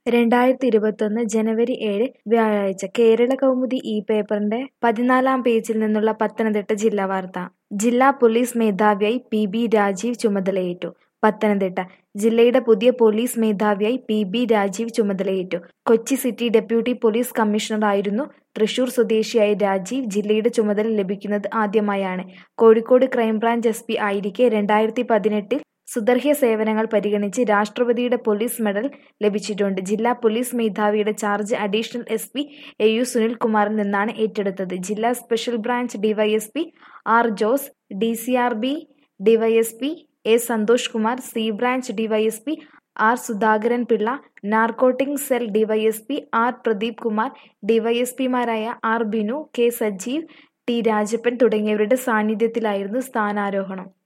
രണ്ടായിരത്തി ഇരുപത്തൊന്ന് ജനുവരി ഏഴ് വ്യാഴാഴ്ച കേരള കൗമുദി ഈ പേപ്പറിന്റെ പതിനാലാം പേജിൽ നിന്നുള്ള പത്തനംതിട്ട ജില്ലാ വാർത്ത ജില്ലാ പോലീസ് മേധാവിയായി പി ബി രാജീവ് ചുമതലയേറ്റു പത്തനംതിട്ട ജില്ലയുടെ പുതിയ പോലീസ് മേധാവിയായി പി ബി രാജീവ് ചുമതലയേറ്റു കൊച്ചി സിറ്റി ഡെപ്യൂട്ടി പോലീസ് കമ്മീഷണറായിരുന്നു തൃശൂർ സ്വദേശിയായ രാജീവ് ജില്ലയുടെ ചുമതല ലഭിക്കുന്നത് ആദ്യമായാണ് കോഴിക്കോട് ക്രൈംബ്രാഞ്ച് എസ് പി ആയിരിക്കെ രണ്ടായിരത്തി പതിനെട്ടിൽ സുദർഹ്യ സേവനങ്ങൾ പരിഗണിച്ച് രാഷ്ട്രപതിയുടെ പോലീസ് മെഡൽ ലഭിച്ചിട്ടുണ്ട് ജില്ലാ പോലീസ് മേധാവിയുടെ charge additional S P A U സുനിൽകുമാറിൽ നിന്നാണ് ഏറ്റെടുത്തത് ജില്ലാ special branch DYSP R Jose D C R B DYSP A Santhosh Kumar C branch DYSP R Sudhakaran Pillai narcotic cell DYSP R Pradeep Kumar ഡിവൈഎസ്പിമാരായ R Binu K Sajeev T Rajappan തുടങ്ങിയവരുടെ സാന്നിധ്യത്തിലായിരുന്നു സ്ഥാനാരോഹണം